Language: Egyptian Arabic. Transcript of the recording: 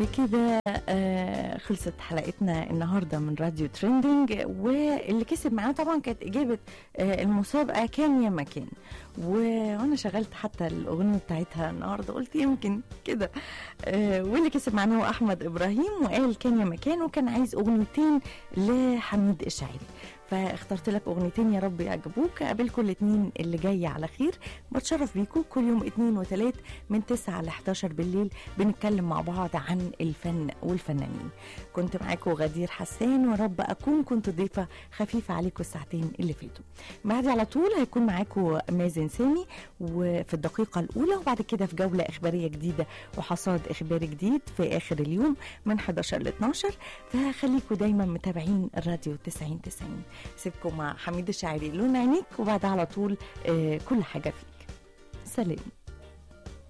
بكده آه خلصت حلقتنا النهارده من راديو تريندينج واللي كسب معانا طبعا كانت اجابه آه المسابقه كان يا مكان وانا شغلت حتى الاغنيه بتاعتها النهارده قلت يمكن كده آه واللي كسب معانا هو احمد ابراهيم وقال كان يا مكان وكان عايز اغنيتين لحميد الشاعري فاخترت لك اغنيتين يا رب يعجبوك قابلكم الاثنين اللي جاي على خير بتشرف بيكم كل يوم اثنين وثلاث من 9 ل 11 بالليل بنتكلم مع بعض عن الفن والفنانين كنت معاكم غدير حسان ورب اكون كنت ضيفه خفيفه عليكم الساعتين اللي فاتوا بعد على طول هيكون معاكم مازن سامي وفي الدقيقه الاولى وبعد كده في جوله اخباريه جديده وحصاد اخباري جديد في اخر اليوم من 11 ل 12 فخليكم دايما متابعين الراديو 90 90 سيبكم مع حميد الشاعري لون عينيك وبعد على طول آه كل حاجه فيك سلام